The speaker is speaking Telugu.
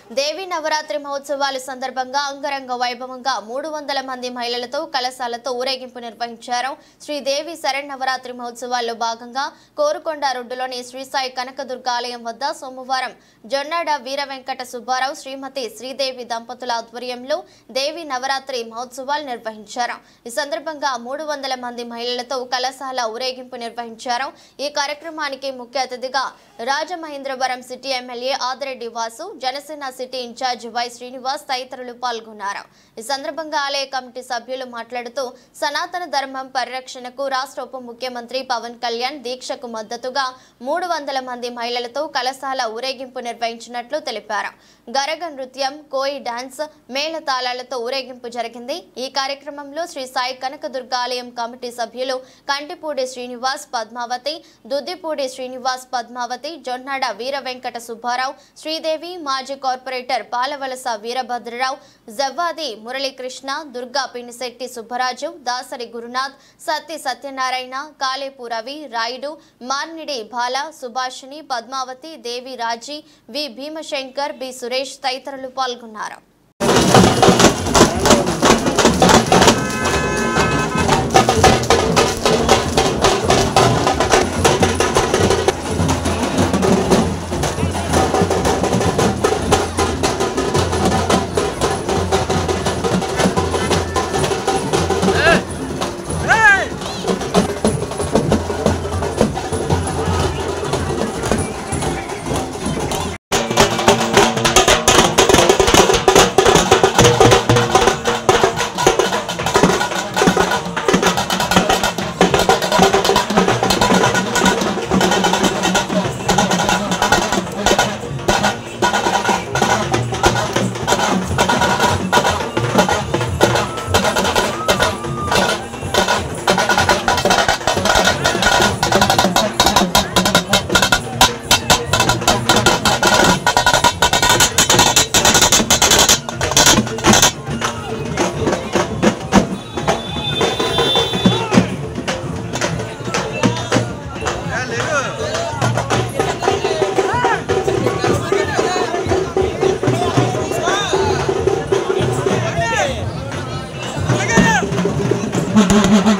దేవి నవరాత్రి మహోత్సవాల సందర్భంగా అంగరంగ వైభవంగా మూడు వందల మంది మహిళలతో కలశాలతో ఊరేగింపు నిర్వహించారు శ్రీదేవి శరణ్ నవరాత్రి మహోత్సవాల్లో భాగంగా కోరుకొండ రోడ్డులోని శ్రీ సాయి కనకదుర్గ ఆలయం వద్ద సోమవారం జొన్నాడ వీర వెంకట సుబ్బారావు శ్రీమతి శ్రీదేవి దంపతుల ఆధ్వర్యంలో దేవి నవరాత్రి మహోత్సవాలు నిర్వహించారు ఈ సందర్భంగా మూడు వందల మంది మహిళలతో కలశాల ఊరేగింపు నిర్వహించారు ఈ కార్యక్రమానికి ముఖ్య అతిథిగా Rajamahendravaram city MLA Adireddy Vasu Janasena city incharge Y Srinivas తదితరులు పాల్గొన్నారు ఈ సందర్భంగా ఆలయ కమిటీ సభ్యులు మాట్లాడుతూ సనాతన ధర్మం పరిరక్షణకు రాష్ట్ర ఉప ముఖ్యమంత్రి పవన్ కళ్యాణ్ దీక్షకు మద్దతుగా మూడు వందల మంది మహిళలతో కలశాల ఊరేగింపు నిర్వహించినట్లు తెలిపారు గరగ నృత్యం కోయి డాన్స్ మేళతాళాలతో ఊరేగింపు జరిగింది ఈ కార్యక్రమంలో శ్రీ సాయి కనకదుర్గ ఆలయం కమిటీ సభ్యులు కంటిపూడి శ్రీనివాస్ పద్మావతి దుద్దిపూడి శ్రీనివాస్ పద్మావతి జొన్నాడ వీర వెంకట సుబ్బారావు శ్రీదేవి మాజీ corporator Palavalasa Veerabhadrarao Javvadi Muralikrishna Durga Pinisetti Subbaraju Dasari Gurunath Satti Satyanarayana Kalepu Ravi Rayudu Marnidi Bala Subhashini Padmavathi Devi Raji V Bhimashankar B Suresh తదితరులు పాల్గొన్నారు Thank you.